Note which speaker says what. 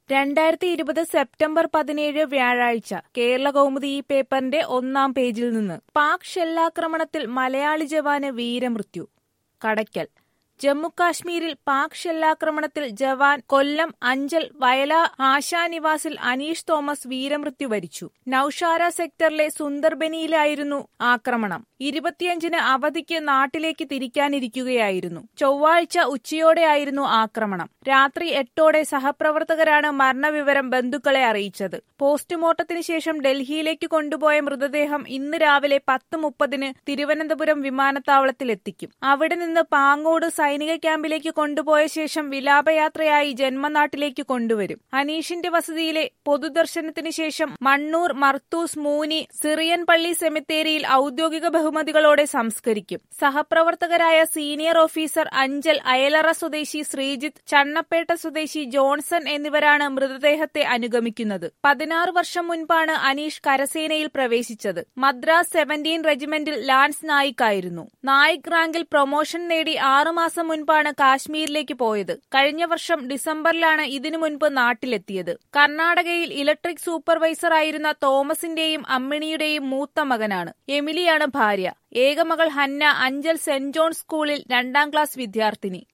Speaker 1: രണ്ടായിരത്തി ഇരുപത് സെപ്റ്റംബർ പതിനേഴ് വ്യാഴാഴ്ച കേരള കൗമുദി ഈ പേപ്പറിന്റെ ഒന്നാം പേജിൽ നിന്ന് പാക് ഷെല്ലാക്രമണത്തിൽ മലയാളി ജവാന് വീരമൃത്യു കടയ്ക്കൽ ജമ്മുകാശ്മീരിൽ പാക് ഷെല്ലാക്രമണത്തിൽ ജവാൻ കൊല്ലം അഞ്ചൽ വയല ആശാനിവാസിൽ അനീഷ് തോമസ് വീരമൃത്യു വരിച്ചു നൌഷാര സെക്ടറിലെ സുന്ദർബനിയിലായിരുന്നു ആക്രമണം ഇരുപത്തിയഞ്ചിന് അവധിക്ക് നാട്ടിലേക്ക് തിരിക്കാനിരിക്കുകയായിരുന്നു ചൊവ്വാഴ്ച ഉച്ചയോടെയായിരുന്നു ആക്രമണം രാത്രി എട്ടോടെ സഹപ്രവർത്തകരാണ് മരണവിവരം ബന്ധുക്കളെ അറിയിച്ചത് പോസ്റ്റ്മോർട്ടത്തിന് ശേഷം ഡൽഹിയിലേക്ക് കൊണ്ടുപോയ മൃതദേഹം ഇന്ന് രാവിലെ പത്ത് മുപ്പതിന് തിരുവനന്തപുരം വിമാനത്താവളത്തിലെത്തിക്കും അവിടെ നിന്ന് പാങ്ങോട് സൈനിക ക്യാമ്പിലേക്ക് കൊണ്ടുപോയ ശേഷം വിലാപയാത്രയായി ജന്മനാട്ടിലേക്ക് കൊണ്ടുവരും അനീഷിന്റെ വസതിയിലെ പൊതുദർശനത്തിന് ശേഷം മണ്ണൂർ മർത്തൂസ് മൂനി സിറിയൻ പള്ളി സെമിത്തേരിയിൽ ഔദ്യോഗിക ബഹുമതികളോടെ സംസ്കരിക്കും സഹപ്രവർത്തകരായ സീനിയർ ഓഫീസർ അഞ്ചൽ അയലറ സ്വദേശി ശ്രീജിത്ത് ചണ്ണപ്പേട്ട സ്വദേശി ജോൺസൺ എന്നിവരാണ് മൃതദേഹത്തെ അനുഗമിക്കുന്നത് പതിനാറ് വർഷം മുൻപാണ് അനീഷ് കരസേനയിൽ പ്രവേശിച്ചത് മദ്രാസ് സെവന്റീൻ റെജിമെന്റിൽ ലാൻസ് നായിക്കായിരുന്നു നായിക് റാങ്കിൽ പ്രൊമോഷൻ നേടി ആറുമാസം മുൻപാണ് കാശ്മീരിലേക്ക് പോയത് കഴിഞ്ഞ വർഷം ഡിസംബറിലാണ് ഇതിനു മുൻപ് നാട്ടിലെത്തിയത് കർണാടകയിൽ ഇലക്ട്രിക് സൂപ്പർവൈസർ ആയിരുന്ന തോമസിന്റെയും അമ്മിണിയുടെയും മൂത്ത മകനാണ് എമിലിയാണ് ഭാര്യ ഏകമകൾ ഹന്ന അഞ്ചൽ സെന്റ് ജോൺ സ്കൂളിൽ രണ്ടാം ക്ലാസ് വിദ്യാർത്ഥിനി